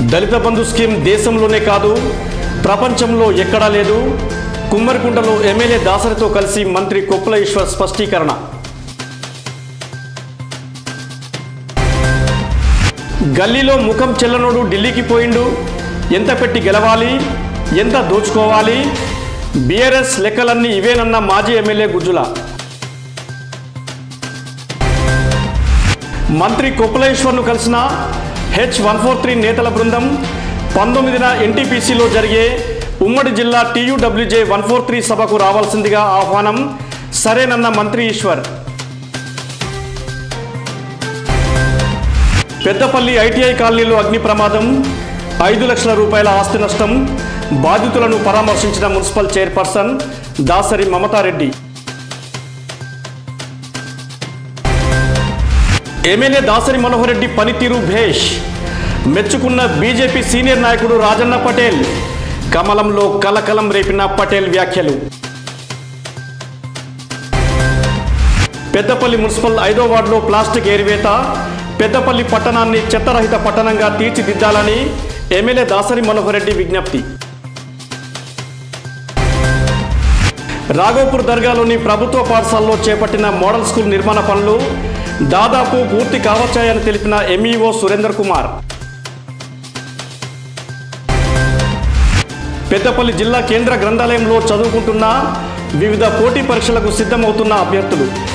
దళిత బంధు scheme దేశంలోనే కాదు ప్రపంచంలో ఎక్కడా లేదు కుమ్మరికుంటలో ఎమ్మెల్యే దాసరితో కలిసి మంత్రి కొప్పుల ఈశ్వర్ స్పష్టీకరణ గల్లీలో ముఖం చెల్లనోడు ఢిల్లీకి పోయిండు ఎంత పెట్టి గెలవాలి ఎంత దోచుకోవాలి బీఆర్ఎస్ లెక్కలన్నీ ఇవేనన్న మాజీ ఎమ్మెల్యే గుజ్జుల మంత్రి కొప్పులేశ్వర్ను కలిసిన హెచ్ వన్ ఫోర్ త్రీ నేతల బృందం పంతొమ్మిదిన ఎన్టీపీసీలో జరిగే ఉమ్మడి జిల్లా టీయూడబ్ల్యూజే వన్ ఫోర్ త్రీ సభకు రావాల్సిందిగా ఆహ్వానం సరేనన్న మంత్రి ఈశ్వర్ పెద్దపల్లి ఐటీఐ కాలనీలో అగ్ని ప్రమాదం ఐదు లక్షల రూపాయల ఆస్తి నష్టం బాధితులను పరామర్శించిన municipal chairperson Dasari Mamata Reddy MLA Dasari Manohar Reddy పనితీరు భేష్ మెచ్చుకున్న బీజేపీ సీనియర్ నాయకుడు రాజన్న పటేల్ కమలంలో కలకలం రేపిన పటేల్ వ్యాఖ్యలు పెద్దపల్లి మున్సిపల్ ఐదో వార్డులో ప్లాస్టిక్ ఏరివేత పెద్దపల్లి పట్టణాన్ని చెత్తరహిత పట్టణంగా తీర్చిదిద్దాలని ఎమ్మెల్యే దాసరి మనోహర్ రెడ్డి విజ్ఞప్తి రాఘోపూర్ దర్గాలోని ప్రభుత్వ పాఠశాలలో చేపట్టిన మోడల్ స్కూల్ నిర్మాణ పనులు దాదాపు పూర్తి కావచ్చాయని తెలిపిన ఎంఈఓ సురేందర్ కుమార్ పెద్దపల్లి జిల్లా కేంద్ర గ్రంథాలయంలో చదువుకుంటున్న వివిధ పోటీ పరీక్షలకు సిద్ధమవుతున్న అభ్యర్థులు